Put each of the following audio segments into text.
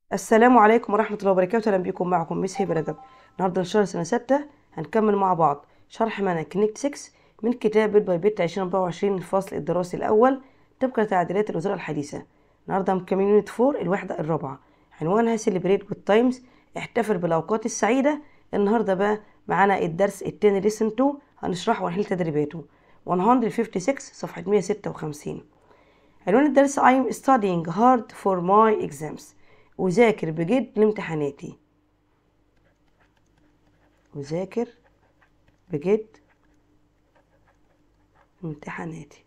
السلام عليكم ورحمة الله وبركاته أهلا بكم معكم ميس هبة رجب النهاردة إن شاء الله سنة ستة هنكمل مع بعض شرح منهج كونكت 6 من كتاب باي بيت 2024 الفصل الدراسي الأول طبقا لتعديلات الوزارة الحديثة النهاردة مكملين يونت 4 الوحدة الرابعة عنوانها سيلبريت جود تايمز احتفل بالأوقات السعيدة النهاردة بقى معانا الدرس التاني ليسن 2 هنشرحه ونحل تدريباته 156 صفحة 156 عنوان الدرس I'm studying hard for my exams أذاكر بجد لامتحاناتي أذاكر بجد امتحاناتي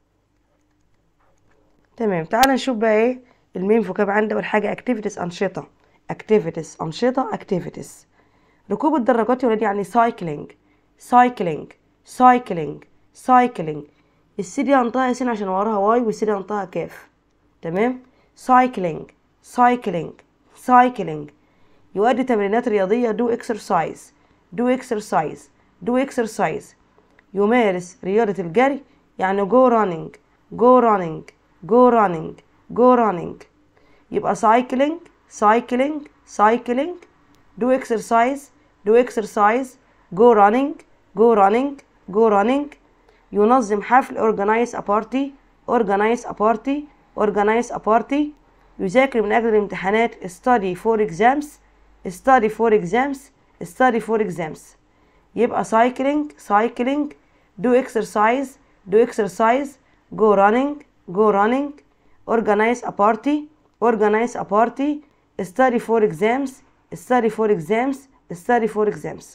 تمام تعال نشوف بقى ايه المين فوكاب عندي اول حاجه activities انشطه activities انشطه activities ركوب الدراجات يا ولاد يعني cycling cycling cycling cycling السي دي انطقها سين عشان وراها واي والسي دي انطقها كاف تمام cycling cycling cycling يؤدي تمرينات رياضية do exercise do exercise do exercise يمارس رياضة الجري يعني go running go running go running go running يبقى cycling cycling cycling do exercise do exercise go running go running go running ينظم حفل organize a party organize a party organize a party يذاكر من أجل الامتحانات study for exams study for exams study for exams يبقى cycling cycling do exercise do exercise go running go running organize a party organize a party study for exams study for exams study for exams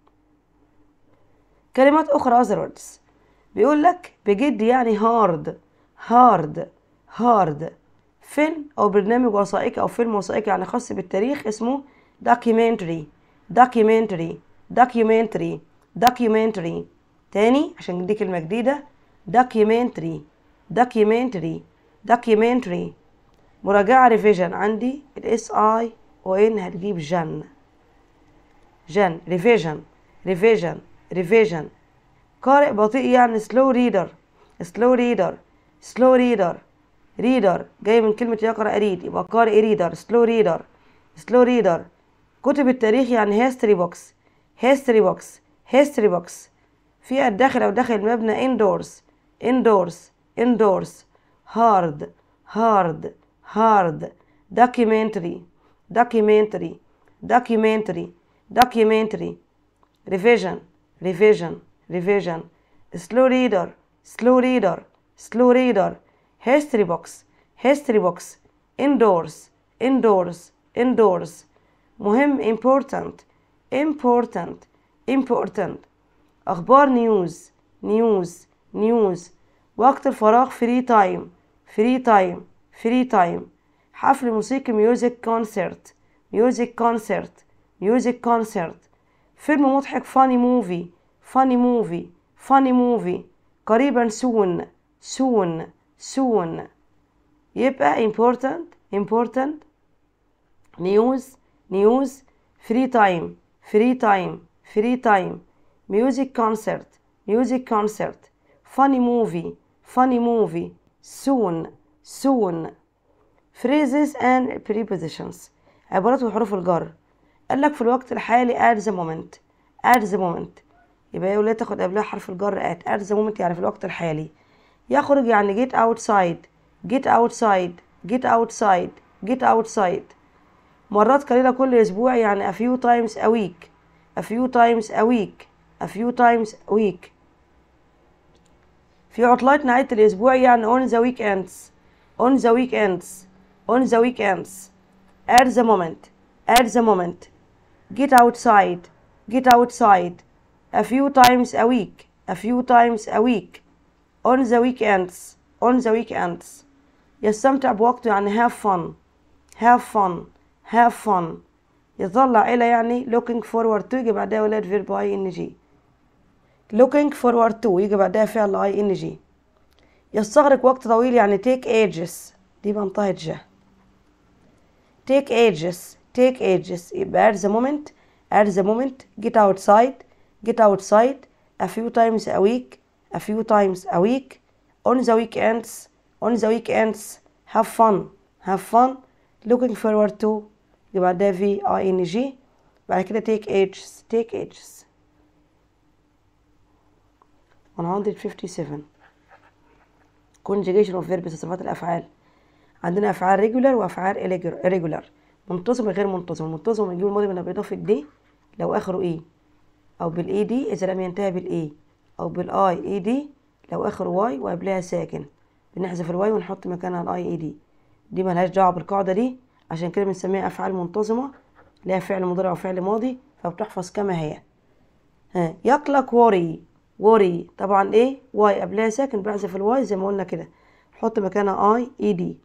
كلمات أخرى other words بيقول لك بجد يعني hard hard hard فيلم أو برنامج وثائقي أو فيلم وثائقي يعني خاص بالتاريخ اسمه documentary documentary documentary documentary تاني عشان دي كلمة جديدة documentary documentary documentary مراجعة ريفيجن عندي الاس اي او ان هتجيب جن جن ريفيجن ريفيجن ريفيجن قارئ بطيء يعني slow reader slow reader slow reader reader جاي من كلمة يقرأ ريد يبقى قارئ reader slow reader slow reader كتب التاريخ يعني history books history books history books في الداخل أو داخل المبنى indoors indoors indoors hard hard hard documentary documentary documentary documentary revision revision revision slow reader slow reader slow reader history books history books indoors indoors indoors مهم important important important أخبار نيوز نيوز نيوز وقت الفراغ فري تايم فري تايم فري تايم حفل موسيقي ميوزك كونسرت ميوزك كونسرت ميوزك كونسرت فيلم مضحك فاني موفي فاني موفي فاني موفي قريبا soon soon soon يبقى important important news news free time free time free time music concert music concert funny movie funny movie soon soon phrases and prepositions عبارات وحروف الجر قال لك في الوقت الحالي at the moment at the moment يبقى يا ولاد تاخد قبلها حرف الجر at at the moment يعني في الوقت الحالي يخرج يعني get outside get outside get outside get outside مرات قليلة كل أسبوع يعني a few times a week a few times a week a few times a week في عطلات نهاية الأسبوع يعني on the weekends on the weekends on the weekends at the moment at the moment get outside get outside a few times a week a few times a week on the weekends on the weekends يستمتع بوقته يعني have fun have fun have fun يتطلع إلى يعني looking forward to يجي بعدها ولاد verb ing looking forward to يجي بعدها فعل ing يستغرق وقت طويل يعني take ages دي منطقة جه take ages take ages يبقى at the moment at the moment get outside get outside a few times a week a few times a week on the weekends on the weekends have fun have fun looking forward to يجي بعدها في اي ان جي بعد كده take ages take ages 157 conjugation of verbs صفات الافعال عندنا افعال regular وافعال irregular منتظم وغير منتظم المنتظم بنجيب الماضي من بالاضافه دي لو اخره اي او بالاي دي اذا لم ينتهي بالاي او بالاي اي دي لو اخره واي وقبلها ساكن بنحذف الواي ونحط مكانها الاي اي دي دي ملهاش دعوه بالقاعده دي عشان كده بنسميها افعال منتظمه لها فعل مضارع وفعل ماضي فبتحفظ كما هي ها يقلق worry worry طبعا ايه واي قبلها ساكن بحذف الواي زي ما قلنا كده نحط مكانها اي اي دي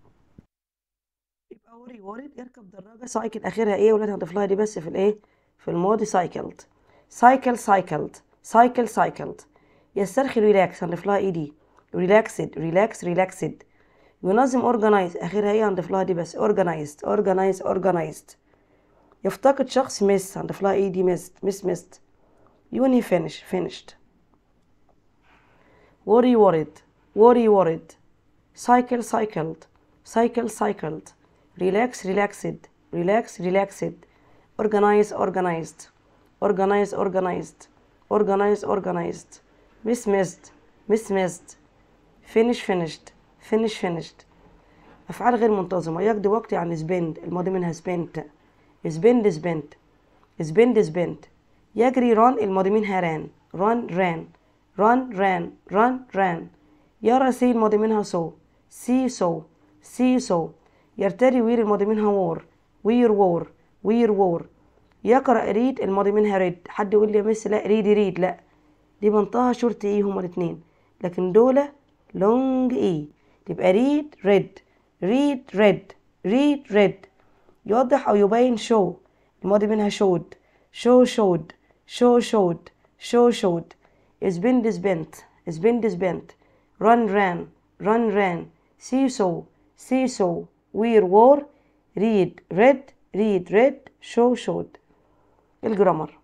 يبقى worry worried يركب دراجه سايكل اخرها ايه ولاد هنضيف لها دي بس في الايه في الماضي cycled cycle cycled cycle cycled يسترخي ريلاكس هنضيف لها اي دي relaxed relax relaxed ينظم organize اخرها ايه هنضيف لها دي بس organized organize organized يفتقد شخص miss هنضيف لها اي دي missed miss missed يوني finish finished worry worried worry worried cycle cycled cycle cycled relax relaxed relax relaxed organize organized organize organized organize organized miss missed miss missed finish finished finish finished أفعال غير منتظمة يقضي وقت يعني spend الماضي منها spent spend spent spend spent يجري run الماضي منها ran run ran run ran run ran يرى see الماضي منها saw see saw see saw يرتدي وير الماضي منها وور وير وور وير وور يقرأ ريد الماضي منها ريد حد يقول لي يا مس لا ريد ريد لا دي منطقة شورت ايه هما الاتنين لكن دول لونج ايه تبقى ريد ريد ريد ريد ريد ريد يوضح او يبين شو الماضي منها شود شو شود شو شود شو شود spend spent spend spent run ran run ran see saw see saw wear wore read read read read show showed الجرامر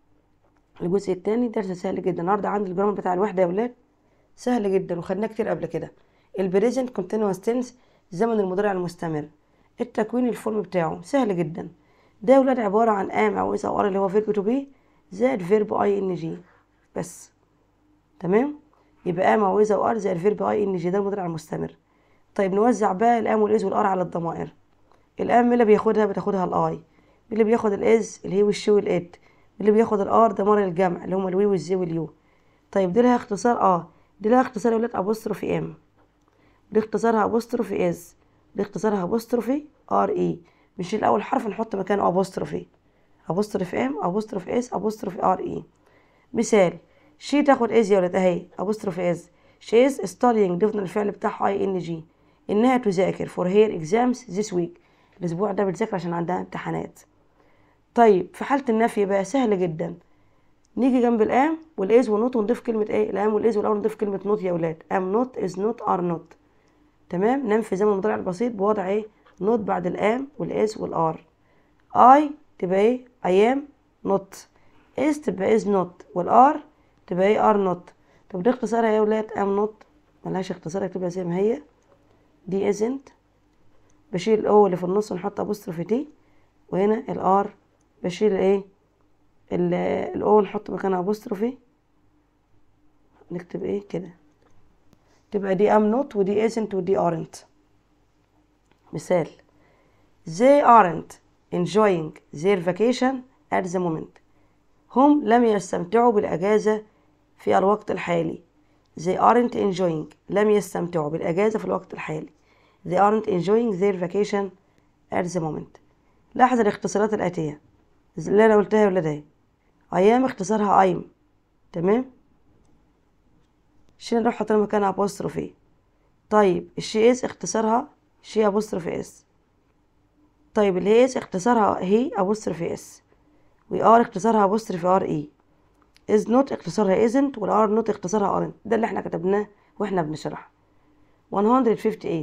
الجزء الثاني درس سهل جدا النهارده عندي الجرامر بتاع الوحده يا ولاد سهل جدا وخدناه كتير قبل كده البريزنت كونتينوس تنس زمن المضارع المستمر التكوين الفورم بتاعه سهل جدا ده يا ولاد عباره عن ام او اس او ار اللي هو فيرب تو بي زائد فيرب اي ان جي بس تمام يبقى ام او از او ار زائد فيرب اي ان جي ده المضارع المستمر طيب نوزع بقى الام والاز والار على الضمائر الام اللي بياخدها بتاخدها الاي اللي بياخد الاز اللي هي والشي والات اللي بياخد الار ضمائر الجمع اللي هما الوي والزي واليو طيب دي لها اختصار اه دي لها اختصار يا ولاد ابوستروفي ام دي اختصارها ابوستروفي از دي اختصارها ابوستروفي ار اي مش الاول حرف نحط مكانه ابوستروفي ابوستروفي ام ابوستروفي اس ابوستروفي ار اي مثال شي تاخد از يا ولاد اهي ابوستروفي از شي از ستادينج ضفنا الفعل بتاعها اي ان جي انها تذاكر فور هير اكزامز ذيس ويك الاسبوع ده بتذاكر عشان عندها امتحانات طيب في حاله النفي بقى سهل جدا نيجي جنب الام والاز والنوت ونضيف كلمه ايه الام والاز والاول نضيف كلمه نوت يا ولاد ام نوت از نوت ار نوت تمام ننفي زمن المضارع البسيط بوضع ايه نوت بعد الام والاز والار اي تبقى ايه اي ام نوت از تبقى از نوت والار تبقى ايه ار نوت طب دي اختصارها ايه يا ولاد ام نوت ملهاش اختصار اكتبها زي ما هي دي ازنت بشيل الاو اللي في النص ونحط ابوستروفي تي وهنا الار بشيل ايه الاو نحط مكانها ابوستروفي نكتب ايه كده تبقى دي ام نوت ودي ازنت ودي ارنت مثال they aren't enjoying their vacation at the moment هم لم يستمتعوا بالأجازة في الوقت الحالي they aren't enjoying لم يستمتعوا بالأجازة في الوقت الحالي they aren't enjoying their vacation at the moment لاحظ الاختصارات الآتية اللي أنا قلتها ولا ده أيام اختصارها I'm تمام شي نروح حطينا مكانها أبوستروفي طيب الشي إز اختصارها شي أبوستروفي إس طيب اللي هي إس اختصارها هي أبوستروفي إس وآر اختصارها أبوستروفي آر إي is not اختصارها isn't والار نوت اختصارها aren't ده اللي احنا كتبناه واحنا بنشرح 158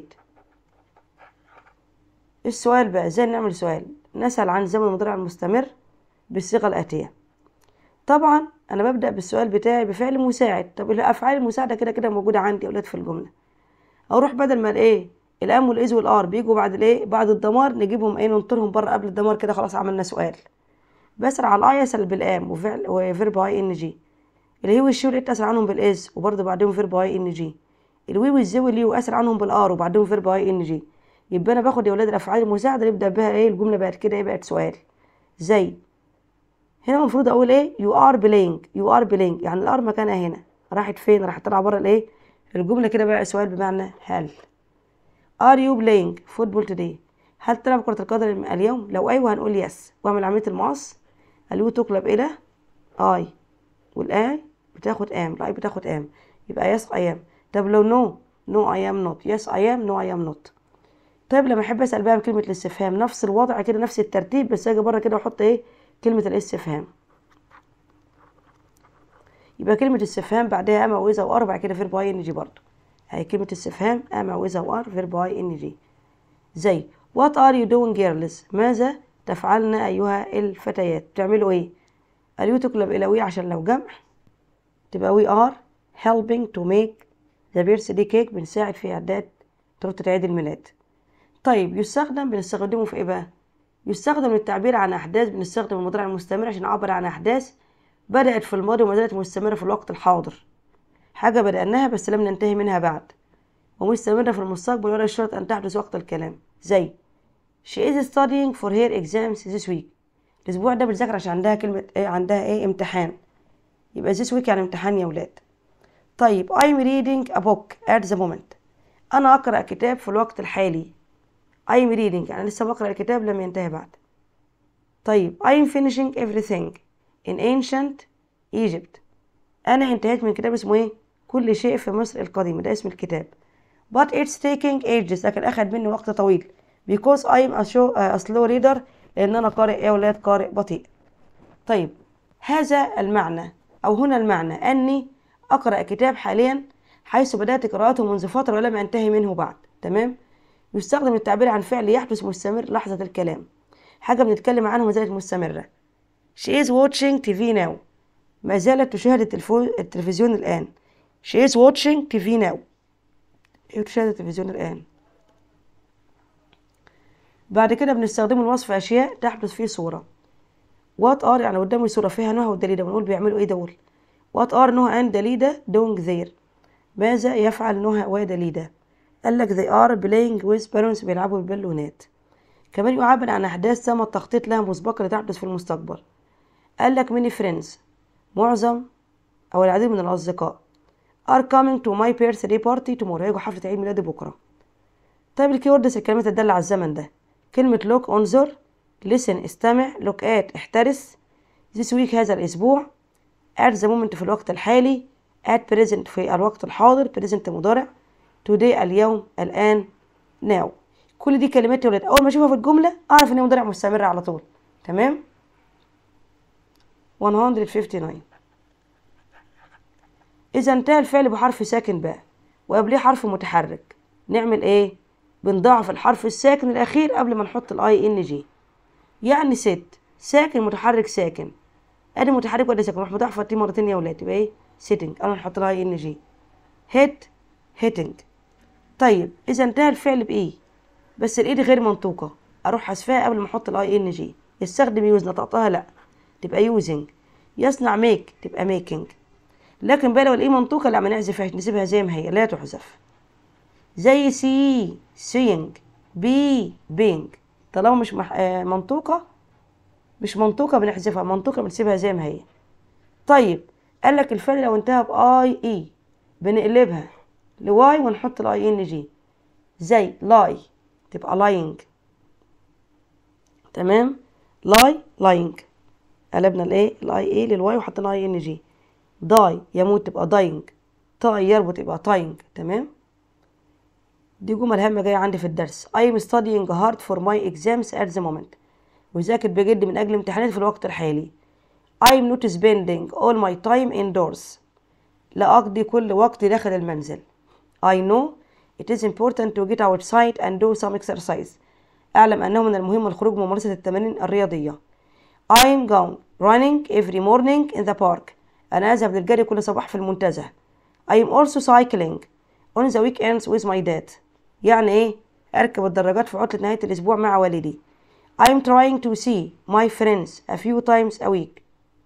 السؤال بقى ازاي نعمل سؤال نسأل عن زمن المضارع المستمر بالصيغة الآتية طبعا انا ببدأ بالسؤال بتاعي بفعل مساعد طب الافعال المساعدة كده كده موجودة عندي يا اولاد في الجملة اروح بدل ما الايه الام والاز والار بيجوا بعد الايه بعد الدمار نجيبهم ايه ننطرهم بره قبل الدمار كده خلاص عملنا سؤال بسرع على الاي يسأل بالام وفعل وفيرب اي ان جي الهي والشي والات اسال عنهم بالاز وبرده بعدهم فيرب اي ان جي الوي والزي واليو اسال عنهم بالار وبعدهم فيرب اي ان جي يبقى انا باخد يا ولاد الافعال المساعده نبدا بها ايه الجمله بقت كده ايه بقت سؤال زي هنا المفروض اقول ايه يو ار بلاينج يو ار بلاينج يعني الار مكانها هنا راحت فين راحت طالعه بره الايه الجمله كده بقى سؤال بمعنى هل ار يو بلاينج فوتبول توداي هل تلعب كره القدم اليوم لو ايوه هنقول يس واعمل عمليه المقص اليو تقلب الى اي والاي بتاخد ام الاي بتاخد ام يبقى يس اي ام طب لو نو نو اي ام نوت يس اي ام نو اي ام نوت طيب لما احب اسال بقى بكلمه الاستفهام نفس الوضع كده نفس الترتيب بس اجي بره كده واحط ايه كلمه الاستفهام يبقى كلمه استفهام بعدها ام او اذا وار بعد كده فيرب اي ان جي برضه هي كلمه استفهام ام او اذا وار فيرب اي ان جي زي وات ار يو دوينج جيرلز ماذا تفعلن ايها الفتيات بتعملوا ايه اليو تقلب الى وي عشان لو جمع تبقى we are helping to make the birthday cake بنساعد في إعداد تورتة عيد الميلاد طيب يستخدم بنستخدمه في إيه بقى؟ يستخدم للتعبير عن أحداث بنستخدم المضارع المستمر عشان نعبر عن أحداث بدأت في الماضي وما زالت مستمرة في الوقت الحاضر حاجة بدأناها بس لم ننتهي منها بعد ومستمرة في المستقبل ولا يشترط أن تحدث وقت الكلام زي She is studying for her exams this week الأسبوع ده بتذاكر عشان عندها كلمة إيه عندها إيه امتحان يبقى this week يعني امتحان يا ولاد طيب I'm reading a book at the moment أنا أقرأ كتاب في الوقت الحالي I'm reading يعني لسه بقرأ الكتاب لم ينتهي بعد طيب I'm finishing everything in ancient Egypt أنا انتهيت من كتاب اسمه إيه؟ كل شيء في مصر القديمة ده اسم الكتاب but it's taking ages لكن أخد مني وقت طويل because I'm a, show, a slow reader لأن أنا قارئ إيه يا ولاد قارئ بطيء طيب هذا المعنى أو هنا المعنى أني أقرأ كتاب حاليا حيث بدأت قراءته منذ فترة ولم أنتهي منه بعد تمام يستخدم التعبير عن فعل يحدث مستمر لحظة الكلام حاجة بنتكلم عنه ما زالت مستمرة She is watching TV now ما زالت تشاهد التلفو... التلفزيون الآن She is watching TV now هي تشاهد التلفزيون الآن بعد كده بنستخدمه لوصف أشياء تحدث في صورة وات ار يعني قدامي صورة فيها نهى ودليدة بنقول بيعملوا ايه دول وات ار نهى اند دليدة doing there ماذا يفعل نهى ودليدة قال لك they are playing with balloons بيلعبوا بالبالونات كمان يعبر عن أحداث تم التخطيط لها مسبقا لتحدث في المستقبل قال لك many friends معظم أو العديد من الأصدقاء are coming to my birthday party tomorrow هيجوا حفلة عيد ميلادي بكرة طيب الكيوردز الكلمات الدالة على الزمن ده كلمة look انظر listen استمع look at احترس this week هذا الأسبوع at the moment في الوقت الحالي at present في الوقت الحاضر present مضارع today اليوم الآن now كل دي كلمات يا ولاد أول ما أشوفها في الجملة أعرف إن هي مضارع مستمر على طول تمام 159 إذا انتهى الفعل بحرف ساكن بقى وقبليه حرف متحرك نعمل إيه؟ بنضاعف الحرف الساكن الأخير قبل ما نحط الأي إن جي يعني ست ساكن متحرك ساكن ادي متحرك ولا ساكن نروح مضاعفه دي مرتين يا ولاد يبقى ايه سيتنج انا نحط لها ان جي هيت هيتنج طيب اذا انتهى الفعل بايه بس الايد غير منطوقه اروح حذفها قبل ما احط الاي ان جي يستخدم يوز نطقتها لا تبقى يوزنج يصنع ميك تبقى ميكنج لكن بقى لو الايه منطوقه لا ما نحذفهاش نسيبها زي ما هي لا تحذف زي سي سينج بي بينج طالما مش مح... آه منطوقه مش منطوقة بنحذفها منطوقة بنسيبها زي ما هي طيب قال لك الفعل لو انتهى باي اي بنقلبها لواي ونحط الاي ان جي زي لاي تبقى لاينج تمام لاي لاينج قلبنا الايه الاي اي للواي وحطينا اي ان جي داي يموت تبقى داينج تاي يربط يبقى تاينج تمام دي جمل هامة جاية عندي في الدرس I am studying hard for my exams at the moment وذاكر بجد من أجل امتحاناتي في الوقت الحالي I'm not spending all my time indoors لا أقضي كل وقتي داخل المنزل I know it is important to get outside and do some exercise أعلم أنه من المهم الخروج وممارسة التمارين الرياضية I'm gone running every morning in the park أنا أذهب للجري كل صباح في المنتزه I am also cycling on the weekends with my dad يعني إيه أركب الدراجات في عطلة نهاية الأسبوع مع والدي I'm trying to see my friends a few times a week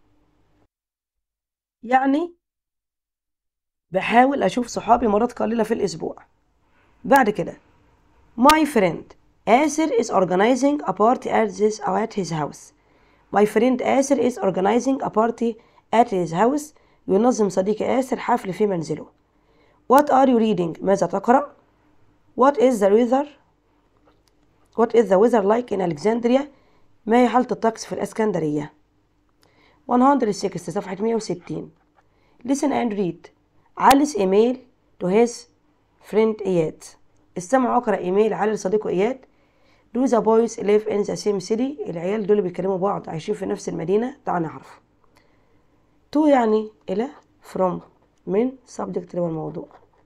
يعني بحاول أشوف صحابي مرات قليلة في الأسبوع بعد كده My friend آسر is organizing a party at this at his house My friend آسر is organizing a party at his house ينظم صديقي آسر حفل في منزله What are you reading ماذا تقرأ What is the weather What is the weather like in Alexandria ما هي حالة الطقس في الإسكندرية 160 صفحة 160 Listen and read علس إيميل to his friend إياد استمع واقرأ إيميل علي لصديقه إياد Do the boys live in the same city العيال دول بيتكلموا بعض عايشين في نفس المدينة تعال نعرف to يعني إلى from من subject اللي هو الموضوع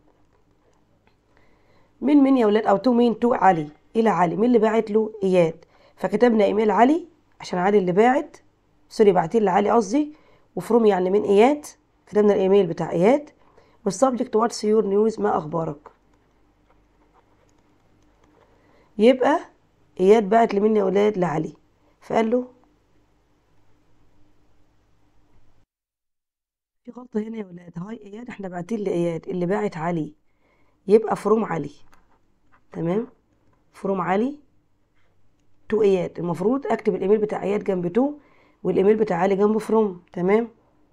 من مين يا ولاد أو to مين to علي إلى علي مين اللي باعت له إياد فكتبنا إيميل علي عشان علي اللي باعت سوري بعتين لعلي قصدي وفروم يعني من إياد كتبنا الإيميل بتاع إياد والسبجكت واتس يور نيوز ما أخبارك يبقى إياد بعت لمين يا ولاد لعلي فقال له في غلطة هنا يا ولاد هاي إياد احنا باعتين لإياد اللي باعت علي يبقى فروم علي تمام فروم علي تو إياد المفروض أكتب الإيميل بتاع إياد جنب تو والإيميل بتاع علي جنبه فروم تمام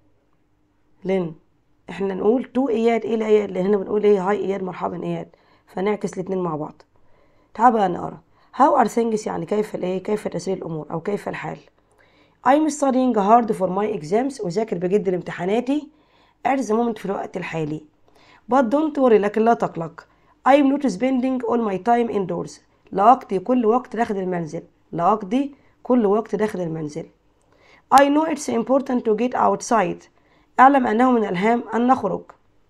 لين احنا نقول تو اياد الى اياد لان هنا بنقول ايه هاي اياد مرحبا اياد فنعكس الاتنين مع بعض تعال بقى نقرا how are things يعني كيف الايه كيف تسير الامور او كيف الحال I'm studying hard for my exams أذاكر بجد لامتحاناتي at the moment في الوقت الحالي but don't worry لكن لا تقلق I'm not spending all my time indoors لا أقضي كل وقت داخل المنزل لا أقضي كل وقت داخل المنزل I know it's important to get outside أعلم أنه من الهام أن نخرج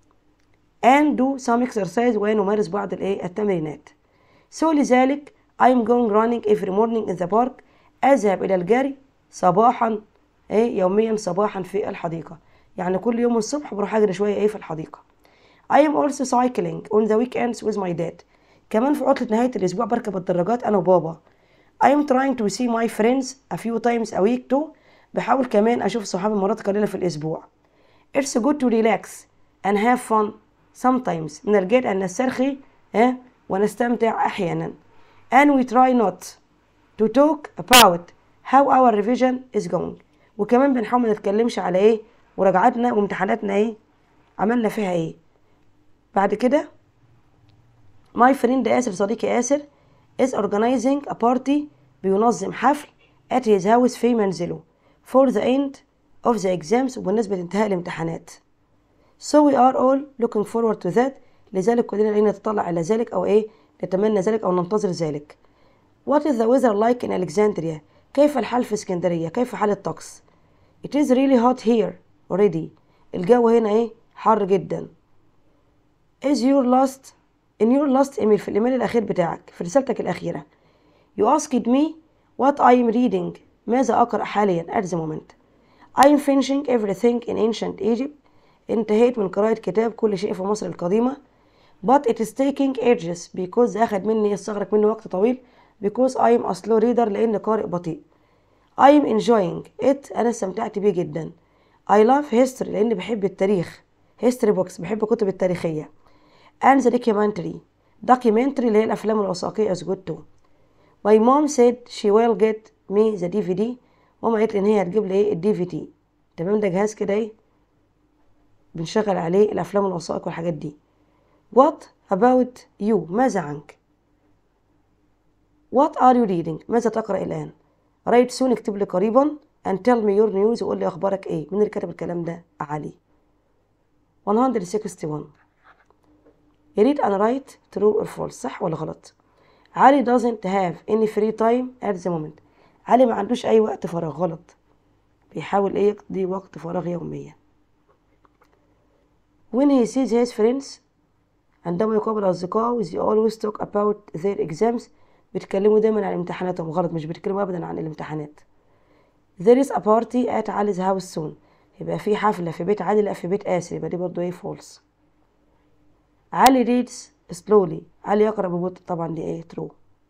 and do some exercise ونمارس بعض الإيه التمرينات so لذلك I'm going running every morning in the park أذهب إلى الجري صباحا إيه يوميا صباحا في الحديقة يعني كل يوم الصبح بروح أجري شوية إيه في الحديقة I am also cycling on the weekends with my dad كمان في عطلة نهاية الأسبوع بركب الدراجات أنا وبابا I am trying to see my friends a few times a week too بحاول كمان أشوف صحابي مرات قليلة في الأسبوع It's good to relax and have fun sometimes من الجيد أن نسترخي اه ونستمتع أحيانا and we try not to talk about how our revision is going وكمان بنحاول ما نتكلمش على ايه مراجعاتنا وامتحاناتنا ايه عملنا فيها ايه بعد كده my friend آسر صديقي آسر is organizing a party بينظم حفل at his house في منزله for the end of the exams وبالنسبة لانتهاء الامتحانات so we are all looking forward to that لذلك كلنا لنا نتطلع إلى ذلك أو إيه نتمنى ذلك أو ننتظر ذلك What is the weather like in Alexandria كيف الحال في اسكندرية كيف حال الطقس It is really hot here already الجو هنا إيه حر جدا Is your last in your last email في الإيميل الأخير بتاعك في رسالتك الأخيرة You asked me what I am reading ماذا أقرأ حاليا at the moment I am finishing everything in ancient Egypt انتهيت من قراءة كتاب كل شيء في مصر القديمة but it is taking ages because أخذ مني يستغرق مني وقت طويل because I am a slow reader لأن قارئ بطيء I am enjoying it أنا استمتعت بيه جدا I love history لأني بحب التاريخ history books بحب الكتب التاريخية and the documentary documentary اللي هي الأفلام الوثائقية is good too my mom said she will get me the DVD ماما قالت لي إن هي هتجيب لي إيه الدي في دي تمام ده جهاز كده إيه بنشغل عليه الأفلام الوثائق والحاجات دي What about you ماذا عنك What are you reading ماذا تقرأ الآن write soon اكتب لي قريبا and tell me your news وقول لي أخبارك إيه مين اللي كتب الكلام ده علي 161 read and write true or false صح ولا غلط علي doesn't have any free time at the moment علي ما عندوش أي وقت فراغ غلط بيحاول إيه يقضي وقت فراغ يوميا when he sees his friends عندما يقابل أصدقائه they always talk about their exams بيتكلموا دايما عن امتحاناتهم غلط مش بيتكلموا أبدا عن الامتحانات there is a party at Ali's house soon يبقى في حفلة في بيت علي لا في بيت آسر يبقى دي برضه ايه false علي reads slowly علي يقرأ ببطء طبعا دي ايه true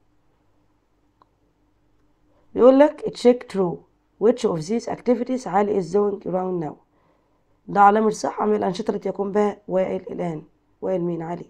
بيقول لك check true which of these activities علي is doing around now ده علامة صح من الأنشطة التي يقوم بها وائل الآن وائل مين علي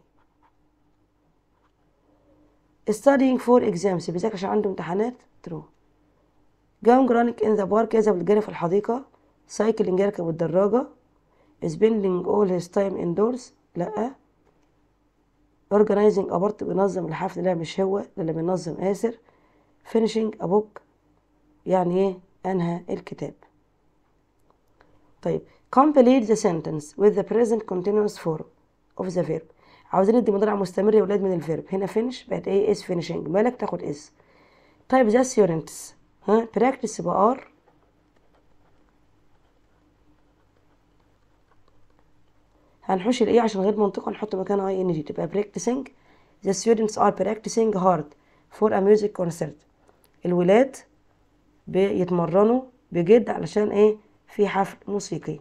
studying for exams بيذاكر عشان عنده امتحانات true going running in the park يذهب للجري في الحديقة cycling يركب الدراجة spending all his time indoors لأ organizing a party بينظم الحفل لا مش هو ده اللي بينظم آسر finishing a book يعني ايه أنهى الكتاب طيب complete the sentence with the present continuous form of the verb عاوزين ندي مضارع مستمر يا ولاد من الفيرب هنا finish بقت ايه is finishing مالك تاخد is طيب the students ها practice يبقى are هنحوش الايه عشان غير منطقة نحط مكانها اي ان جي تبقى practicing the students are practicing hard for a music concert الولاد بيتمرنوا بجد علشان ايه في حفل موسيقي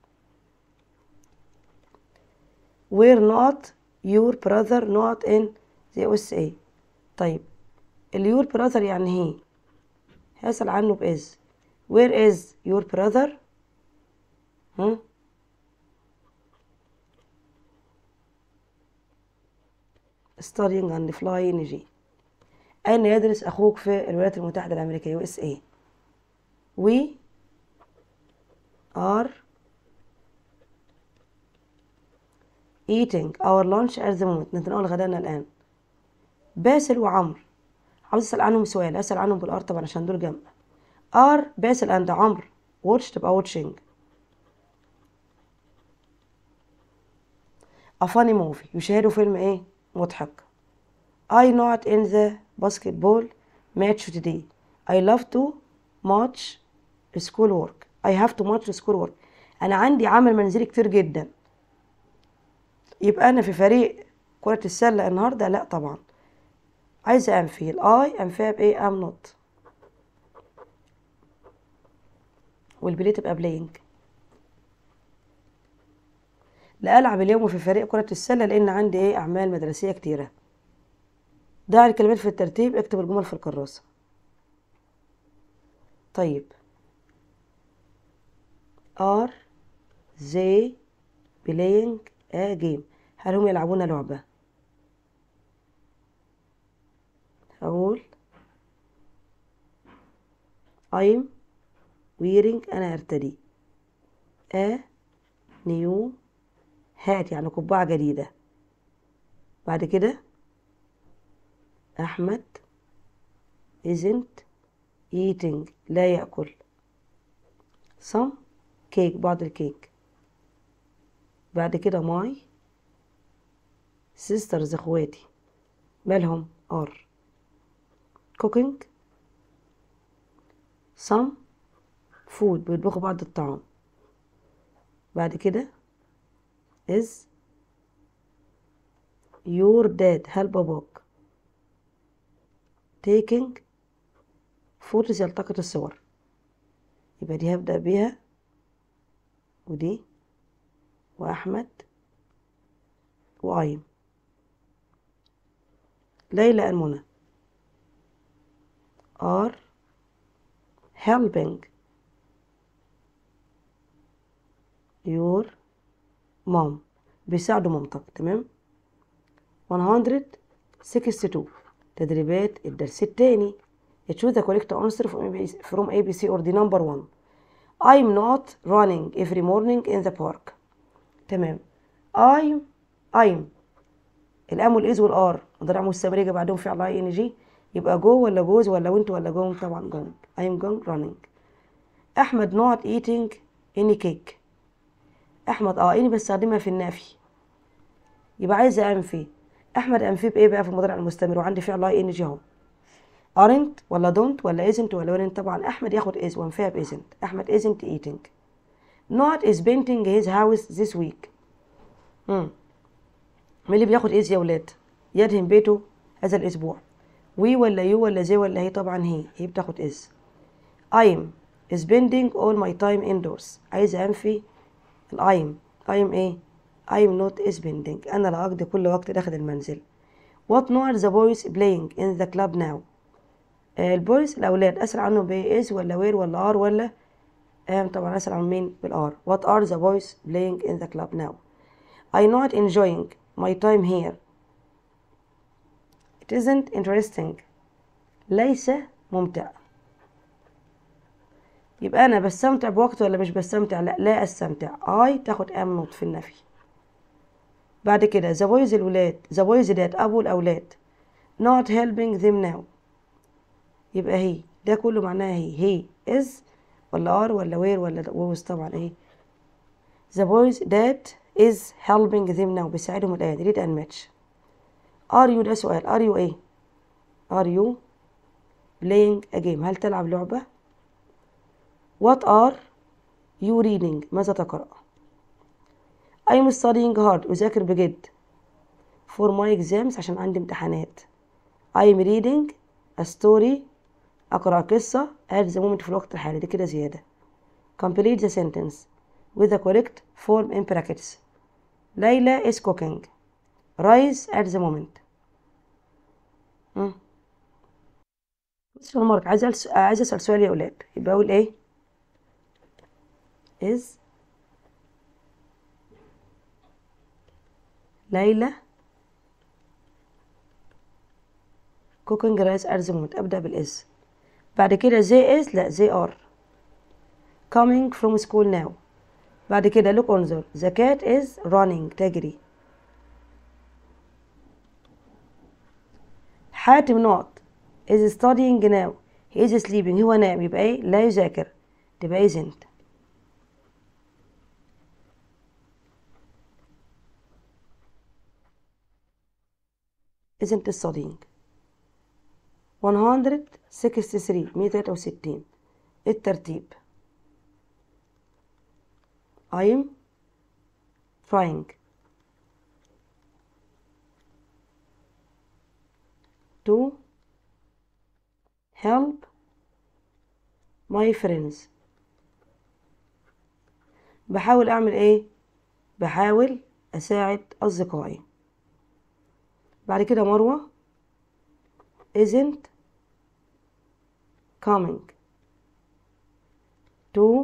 where not your brother not in the USA طيب ال your brother يعني هي هسأل عنه بإز where is your brother ها studying and flying G أين يدرس أخوك في الولايات المتحدة الأمريكية USA we are eating our lunch at the moment نتناول غدانا الآن باسل وعمر عاوز أسأل عنهم سؤال أسأل عنهم بالآر طبعا عشان دول جنب are باسل and عمرو watch تبقى watching a funny movie يشاهدوا فيلم ايه مضحك I not in the basketball match today I love to much school work I have to much school work أنا عندي عمل منزلي كتير جدا يبقى أنا في فريق كرة السلة النهاردة لأ طبعا عايزة أنفي الآي أنفيها بإيه أم نوت والبلاي تبقى بلاينج لا ألعب اليوم في فريق كرة السلة لأن عندي إيه أعمال مدرسية كتيرة ضع الكلمات في الترتيب اكتب الجمل في الكراسة طيب are they playing a game هل هم يلعبون لعبة هقول I'm wearing أنا أرتدي a new hat يعني قبعة جديدة بعد كده أحمد isn't eating لا يأكل some cake بعض الكيك بعد كده my sisters اخواتي مالهم are cooking some food بيطبخوا بعض الطعام بعد كده is your dad هل باباك taking photos يلتقط الصور يبقى دي هبدأ بيها ودي وأحمد وأيم ليلى المنى are helping your mom بيساعدوا مامتك تمام 162 تدريبات الدرس التاني choose the correct answer from ABC or the number one I'm not running every morning in the park تمام I'm I'm الام والاز والار مضارع مستمر يجي بعدهم فعل اي ان جي يبقى جو ولا جوز ولا وانت ولا جون طبعا جون I'm going running احمد not eating any cake احمد اه اني بستخدمها في النفي يبقى عايزه انفي احمد انفي بايه بقى في المضارع المستمر وعندي فعل اي ان جي اهو aren't ولا don't ولا isn't ولا weren't طبعا احمد ياخد is وانفيها ب isn't احمد isn't eating not is painting his house this week مم. مين اللي بياخد is يا ولاد يدهن بيته هذا الاسبوع وي ولا يو ولا زي ولا هي طبعا هي هي بتاخد is I'm spending all my time indoors عايزه انفي الأيم أيم ايه I'm not spending أنا لا أقضي كل وقت داخل المنزل What noise the boys playing in the club now آه، البويز الأولاد أسأل عنه ب is ولا where ولا are ولا آم طبعا أسأل عن مين بالار What are the boys playing in the club now I not enjoying my time here It isn't interesting ليس ممتع يبقى أنا بستمتع بوقت ولا مش بستمتع لا لا أستمتع I تاخد am not في النفي بعد كده the boys الولاد the boys ديت أبو الأولاد not helping them now يبقى هي ده كله معناها هي هي is ولا are ولا where ولا was طبعا ايه the boys that is helping them now بيساعدهم الآن read and match are you ده سؤال are you ايه are you playing a game هل تلعب لعبة what are you reading ماذا تقرأ I'm studying hard أذاكر بجد for my exams عشان عندي امتحانات I'm reading a story أقرأ قصة at the moment في الوقت الحالي دي كده زيادة complete the sentence with the correct form in brackets ليلى is cooking rice at the moment مم. بص يا مارك عايزة أسأل عايزة أسأل سؤال يا أولاد يبقى أقول إيه is ليلى cooking rice at the moment أبدأ بالإز بعد كده they is لا they are coming from school now بعد كده look انظر the cat is running تجري حاتم not is studying now he is sleeping هو نام يبقى ايه لا يذاكر تبقى isn't isn't studying 163 163 الترتيب I'm trying to help my friends بحاول أعمل إيه؟ بحاول أساعد أصدقائي بعد كده مروة isn't coming to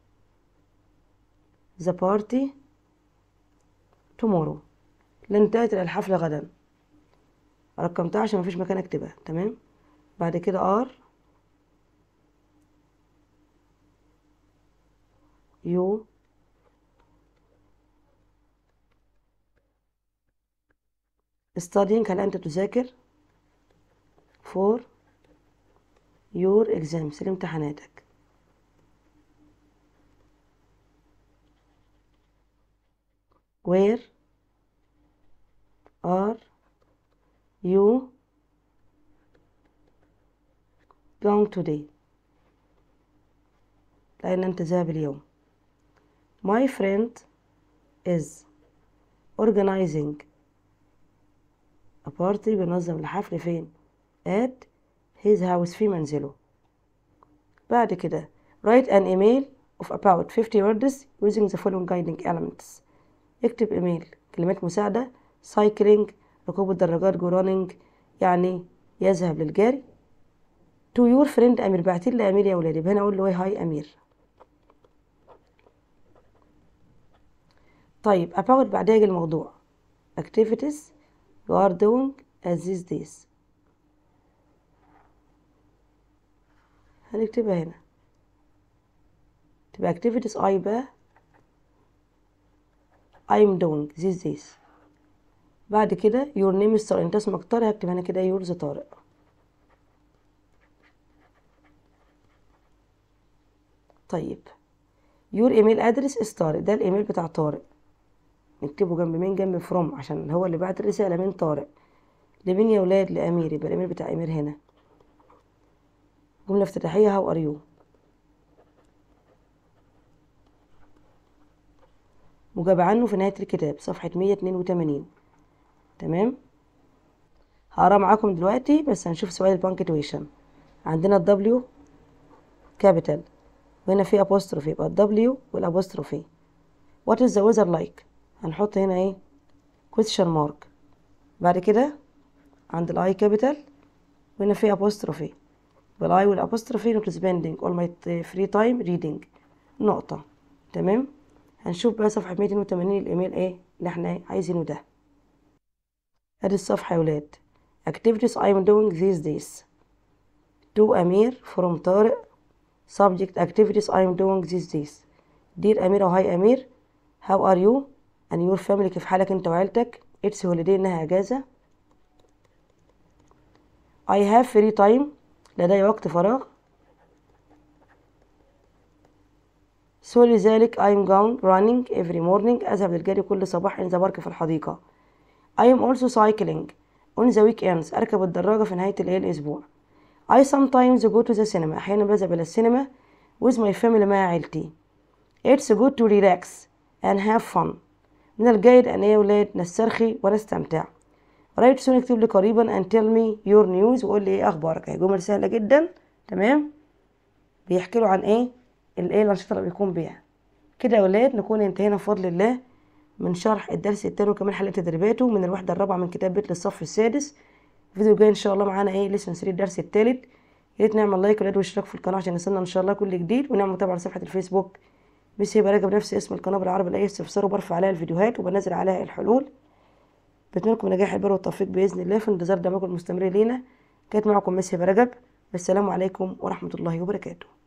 the party tomorrow لن تأتي إلى الحفلة غدا رقمتها عشان مفيش مكان اكتبها تمام بعد كده are you studying هل أنت تذاكر for your exams لامتحاناتك where are you going today أين أنت ذاهب اليوم my friend is organizing a party بينظم الحفل فين at his house في منزله بعد كده write an email of about 50 words using the following guiding elements اكتب ايميل كلمات مساعدة cycling ركوب الدراجات جو running يعني يذهب للجري to your friend أمير بعتيلي لأمير يا ولادي هنا أقول له إيه هاي أمير طيب about بعدها يجي الموضوع activities you are doing as these days هنكتبها هنا تبقى activities I بقى I'm doing these days بعد كده your name is طارق انت اسمك طارق هكتب هنا كده yours طارق طيب your email address is طارق ده الايميل بتاع طارق نكتبه جنب مين جنب فروم عشان هو اللي بعت الرسالة من طارق لمين يا ولاد لأمير يبقى الإيميل بتاع أمير هنا جملة افتتاحية how are you مجاب عنه في نهاية الكتاب صفحة 182 تمام هقرا معاكم دلوقتي بس هنشوف سؤال البانكتويشن عندنا الدبليو كابيتال وهنا في apostrophe يبقى الدبليو والapostrophe what is the weather like هنحط هنا ايه question mark بعد كده عند الاي كابيتال وهنا في apostrophe بالاي والابوستروفي not spending all my free time reading نقطة تمام هنشوف بقى صفحة 280 الايميل ايه اللي احنا عايزينه ده ادي الصفحة يا ولاد activities I'm doing these days to أمير from طارق subject activities I'm doing these days دير أمير أو هاي أمير how are you and your family كيف حالك انت وعيلتك it's holiday انها اجازة I have free time لدي وقت فراغ so لذلك I'm gone running every morning أذهب للجري كل صباح in the park في الحديقة I am also cycling on the weekends أركب الدراجة في نهاية الإيه الأسبوع I sometimes go to the cinema أحيانا بذهب إلى السينما with my family مع عيلتي It's good to relax and have fun من الجيد أن يا ولاد نسترخي ونستمتع رايت سون اكتب لي قريبا and tell me your news وقول لي ايه اخبارك اهي جمل سهله جدا تمام بيحكي له عن ايه الايه الانشطه اللي بيقوم بيها كده يا ولاد نكون انتهينا بفضل الله من شرح الدرس التاني وكمان حل تدريباته من الوحده الرابعه من كتاب بيت للصف السادس الفيديو الجاي ان شاء الله معانا ايه لسه 3 الدرس التالت يا ريت نعمل لايك ولاد واشتراك في القناه عشان يوصلنا ان شاء الله كل جديد ونعمل متابعه على صفحه الفيسبوك ميسي براجع بنفس اسم القناه بالعربي لاي استفسار وبرفع عليها الفيديوهات وبنزل عليها الحلول بتمنى لكم نجاح البر والتوفيق باذن الله في انتظار دعمكم المستمر لينا كانت معكم ميسي برجب والسلام عليكم ورحمه الله وبركاته